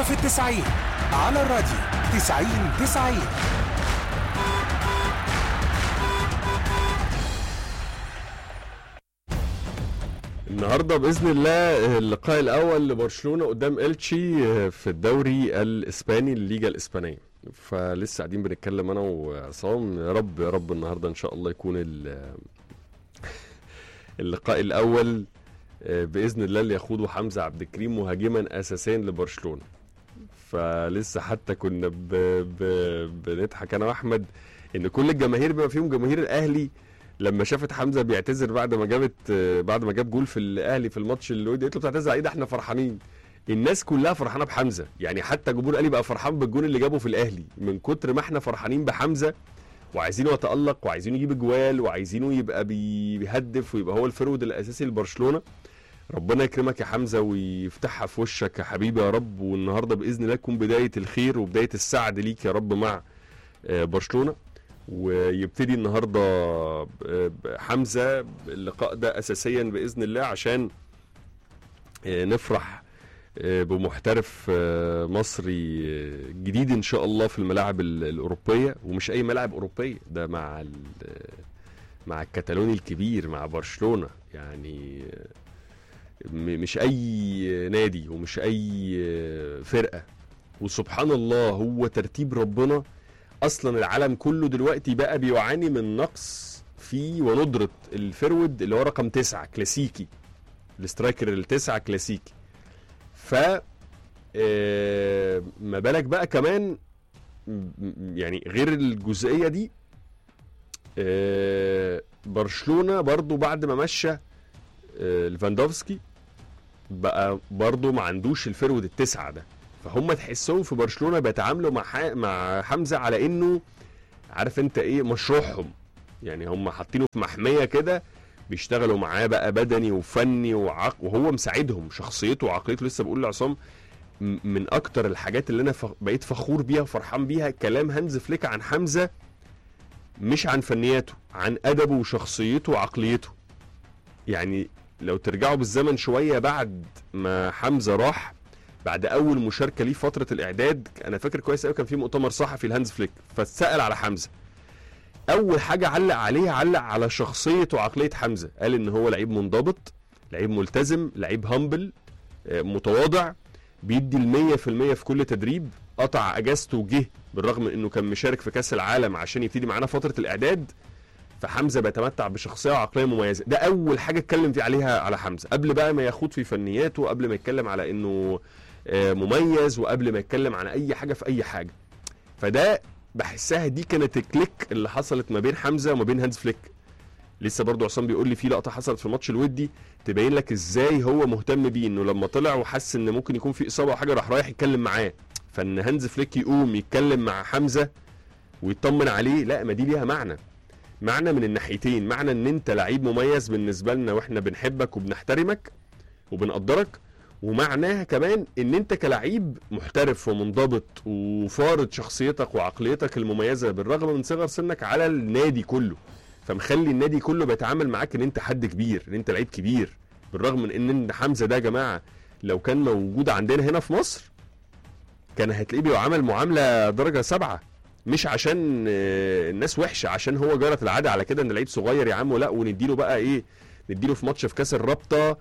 منتصف التسعين على الراديو تسعين تسعين النهارده باذن الله اللقاء الاول لبرشلونه قدام التشي في الدوري الاسباني الليجا الاسبانيه فلسه قاعدين بنتكلم انا وعصام يا رب يا رب النهارده ان شاء الله يكون ال- اللقاء الاول باذن الله اللي يخوضه حمزه عبد الكريم مهاجما اساسيا لبرشلونه فلسه حتى كنا ب... ب... بنضحك انا واحمد ان كل الجماهير بما فيهم جماهير الاهلي لما شافت حمزه بيعتذر بعد ما جابت بعد ما جاب جول في الاهلي في الماتش اللي قلت له بتعتذر على ايه ده احنا فرحانين الناس كلها فرحانه بحمزه يعني حتى جمهور الاهلي بقى فرحان بالجول اللي جابه في الاهلي من كتر ما احنا فرحانين بحمزه وعايزينه يتالق وعايزينه يجيب اجوال وعايزينه يبقى بي- بيهدف ويبقى هو الفرود الاساسي لبرشلونه ربنا يكرمك يا حمزه ويفتحها في وشك يا حبيبي يا رب والنهارده باذن الله تكون بدايه الخير وبدايه السعد ليك يا رب مع آه، برشلونه ويبتدي النهارده ب- ب- حمزه اللقاء ده اساسيا باذن الله عشان آه، نفرح آه، بمحترف آه، مصري آه، جديد ان شاء الله في الملاعب ال- الاوروبيه ومش اي ملاعب اوروبيه ده مع ال- مع الكتالوني الكبير مع برشلونه يعني آه، م- مش اي نادي ومش اي آه، فرقه وسبحان الله هو ترتيب ربنا اصلا العالم كله دلوقتي بقى بيعاني من نقص في وندره الفرود اللي هو رقم تسعة كلاسيكي الاسترايكر التسعة كلاسيكي ف آه، ما بالك بقى كمان م- م- يعني غير الجزئيه دي آه، برشلونه برضو بعد ما مشى آه، ليفاندوفسكي بقى برضو ما عندوش الفرود التسعة ده فهم تحسهم في برشلونه بيتعاملوا مع ح... مع حمزه على انه عارف انت ايه مشروعهم يعني هم حاطينه في محميه كده بيشتغلوا معاه بقى بدني وفني وعق... وهو مساعدهم شخصيته وعقليته لسه بقول لعصام م- من اكتر الحاجات اللي انا ف... بقيت فخور بيها وفرحان بيها كلام هانز فليك عن حمزه مش عن فنياته عن ادبه وشخصيته وعقليته يعني لو ترجعوا بالزمن شويه بعد ما حمزه راح بعد اول مشاركه ليه في فتره الاعداد انا فاكر كويس قوي كان في مؤتمر صحفي لهانز فليك فاتسال على حمزه اول حاجه علق عليها علق على شخصيه وعقليه حمزه قال ان هو لعيب منضبط لعيب ملتزم لعيب هامبل آه، متواضع بيدي المية في المية في كل تدريب قطع اجازته وجه بالرغم من انه كان مشارك في كاس العالم عشان يبتدي معانا فتره الاعداد فحمزه بيتمتع بشخصيه وعقليه مميزه ده اول حاجه اتكلم فيه عليها على حمزه قبل بقى ما يخوض في فنياته قبل ما يتكلم على انه آه، مميز وقبل ما يتكلم عن اي حاجه في اي حاجه فده بحسها دي كانت الكليك اللي حصلت ما بين حمزه وما بين هانز فليك لسه برضو عصام بيقول لي في لقطه حصلت في الماتش الودي تبين لك ازاي هو مهتم بيه انه لما طلع وحس ان ممكن يكون في اصابه او حاجه راح رايح يتكلم معاه فان هانز فليك يقوم يتكلم مع حمزه ويطمن عليه لا ما دي ليها معنى معنى من الناحيتين معنى ان انت لعيب مميز بالنسبه لنا واحنا بنحبك وبنحترمك وبنقدرك ومعناها كمان ان انت كلعيب محترف ومنضبط وفارض شخصيتك وعقليتك المميزه بالرغم من صغر سنك على النادي كله فمخلي النادي كله بيتعامل معاك ان انت حد كبير ان انت لعيب كبير بالرغم من ان إن حمزه ده يا جماعه لو كان موجود عندنا هنا في مصر كان هتلاقيه بيعامل معامله درجه سبعه مش عشان آه، الناس وحشه عشان هو جرت العاده على كده ان لعيب صغير يا عم ولا ونديله بقى ايه نديله في ماتش في كاس الرابطه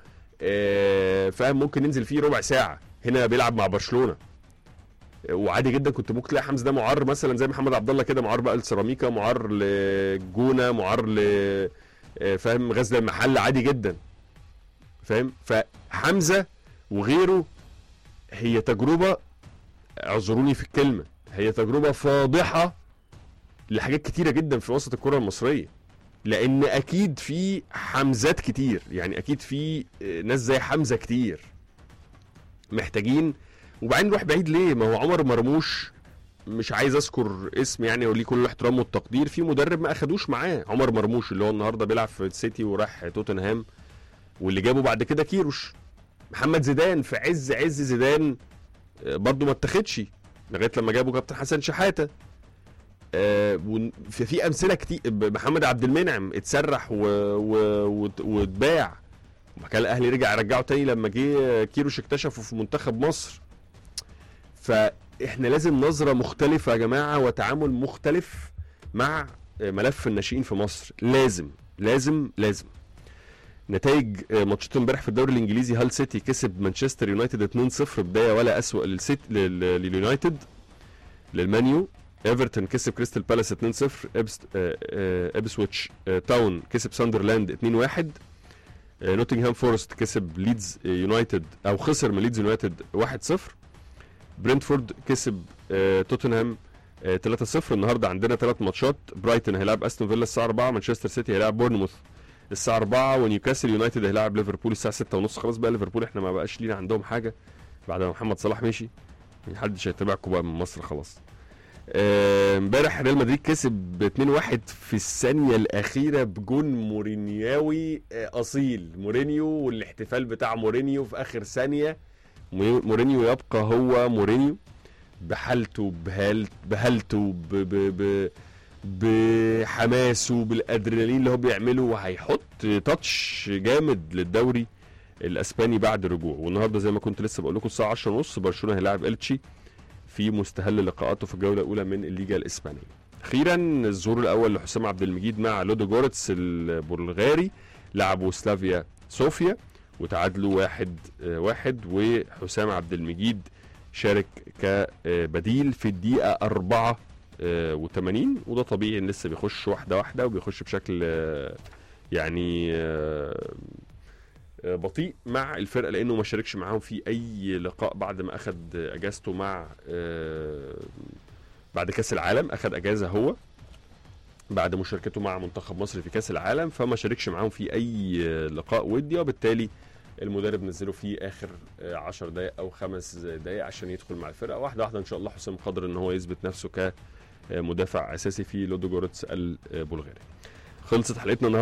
آه، فاهم ممكن ننزل فيه ربع ساعه هنا بيلعب مع برشلونه آه، وعادي جدا كنت ممكن تلاقي حمزه ده معار مثلا زي محمد عبد الله كده معار بقى لسيراميكا معار للجونه معار ل آه، فاهم غزل المحل عادي جدا فاهم فحمزه وغيره هي تجربه اعذروني في الكلمه هي تجربه فاضحه لحاجات كتيره جدا في وسط الكره المصريه لان اكيد في حمزات كتير يعني اكيد في آه، ناس زي حمزه كتير محتاجين وبعدين نروح بعيد ليه ما هو عمر مرموش مش عايز اذكر اسم يعني وليه كل الاحترام والتقدير في مدرب ما اخدوش معاه عمر مرموش اللي هو النهارده بيلعب في السيتي وراح توتنهام واللي جابه بعد كده كيروش محمد زيدان في عز عز زيدان آه، برضه ما اتخدش لغايه لما جابوا كابتن حسن شحاته آه، ون- في في امثله كتير ب- محمد عبد المنعم اتسرح و... و... وت- واتباع وبعد كده الاهلي رجع رجعه تاني لما جه كيروش اكتشفه في منتخب مصر فاحنا لازم نظره مختلفه يا جماعه وتعامل مختلف مع ملف الناشئين في مصر لازم لازم لازم نتائج ماتشات امبارح في الدوري الانجليزي هال سيتي كسب مانشستر يونايتد 2-0 بدايه ولا اسوء للسيت لل- لليونايتد للمانيو ايفرتون كسب كريستال بالاس 2-0 إبس آه، آه، ابسويتش آه، تاون كسب ساندرلاند 2-1 آه، نوتنغهام فورست كسب ليدز آه، يونايتد او خسر من ليدز يونايتد 1-0 برنتفورد كسب آه، توتنهام آه، 3-0 النهارده عندنا ثلاث ماتشات برايتون هيلاعب استون فيلا الساعه 4 مانشستر سيتي هيلاعب بورنموث الساعه 4 ونيوكاسل يونايتد هيلاعب ليفربول الساعه 6 ونص خلاص بقى ليفربول احنا ما بقاش لينا عندهم حاجه بعد ما محمد صلاح مشي محدش هيتابعكم بقى من مصر خلاص آه، امبارح ريال مدريد كسب 2-1 في الثانيه الاخيره بجون مورينياوي آه، اصيل مورينيو والاحتفال بتاع مورينيو في اخر ثانيه مو- مورينيو يبقى هو مورينيو بحالته بهال بهالته ب ب ب بحماسه بالادرينالين اللي هو بيعمله وهيحط تاتش جامد للدوري الاسباني بعد الرجوع والنهارده زي ما كنت لسه بقول لكم الساعه 10 ونص برشلونه هيلاعب التشي في مستهل لقاءاته في الجوله الاولى من الليجا الاسبانيه اخيرا الظهور الاول لحسام عبد المجيد مع لودو جورتس البلغاري لعبوا سلافيا صوفيا وتعادلوا واحد آه، واحد وحسام عبد المجيد شارك كبديل في الدقيقة 4 و80 وده طبيعي ان لسه بيخش واحدة واحدة وبيخش بشكل آه، يعني آه، آه، بطيء مع الفرقة لانه ما شاركش معاهم في اي لقاء بعد ما اخد اجازته مع آه، بعد كاس العالم اخد اجازة هو بعد مشاركته مع منتخب مصر في كاس العالم فما شاركش معاهم في اي آه، لقاء ودي وبالتالي المدرب نزله في اخر 10 دقائق او خمس دقائق عشان يدخل مع الفرقه واحده واحده ان شاء الله حسام قادر ان هو يثبت نفسه كمدافع اساسي في لودو جورتس البلغاري خلصت حلقتنا النهارده